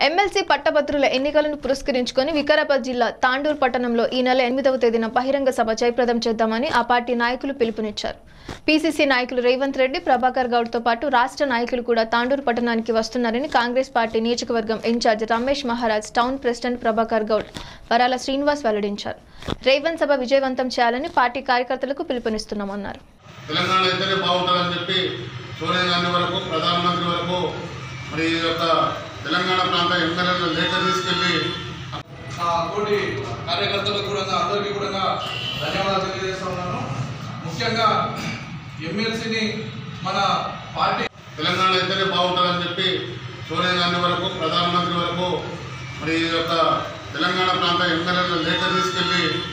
MLC పట్టభద్రుల ఎన్నికలను పురస్కరించుకొని వికారాబాద్ జిల్లా తాండూరు పట్టణంలో ఈ నెల ఎనిమిదవ తేదీన బహిరంగ సభ జయప్రదం చేద్దామని ఆ పార్టీ నాయకులు పిలుపునిచ్చారు పీసీసీ నాయకులు రేవంత్ రెడ్డి ప్రభాకర్ గౌడ్తో పాటు రాష్ట్ర నాయకులు కూడా తాండూరు పట్టణానికి వస్తున్నారని కాంగ్రెస్ పార్టీ నియోజకవర్గం incharge Ramesh Maharaj town president Prabhakar Goud Varala Srinivas వెల్లడించారు రేవంత్ సభ విజయవంతం చేయాలని పార్టీ కార్యకర్తలకు పిలుపునిస్తున్నామన్నారు తెలంగాణ అయితేనే బాగుంటుందని చెప్పి సోనియా గాంధీ వరకు ప్రధానమంత్రి వరకు మరి ఈ యొక్క తెలంగాణ ప్రాంత ఎమ్మెల్యేల లేఖ తీసుకెళ్ళి నా తోటి కార్యకర్తలకు కూడా అందరికీ కూడా ధన్యవాదాలు తెలియజేస్తా ఉన్నాను ముఖ్యంగా ఎమ్మెల్సీని మన పార్టీ తెలంగాణ అయితేనే బాగుంటుందని చెప్పి సోనియా గాంధీ వరకు ప్రధానమంత్రి వరకు మరి ఈ యొక్క తెలంగాణ ప్రాంత ఎమ్మెల్యేల లేఖ తీసుకెళ్ళి